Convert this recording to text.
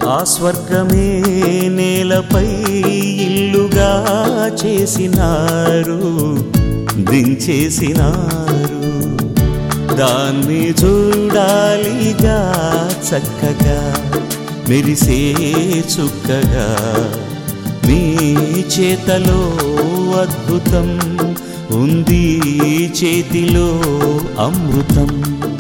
ఆ స్వర్గమే నేలపై ఇల్లుగా చేసినారు దించేసినారు దాన్ని చూడాలిగా చక్కగా మెరిసే చుక్కగా మీ చేతలో అద్భుతం ఉంది చేతిలో అమృతం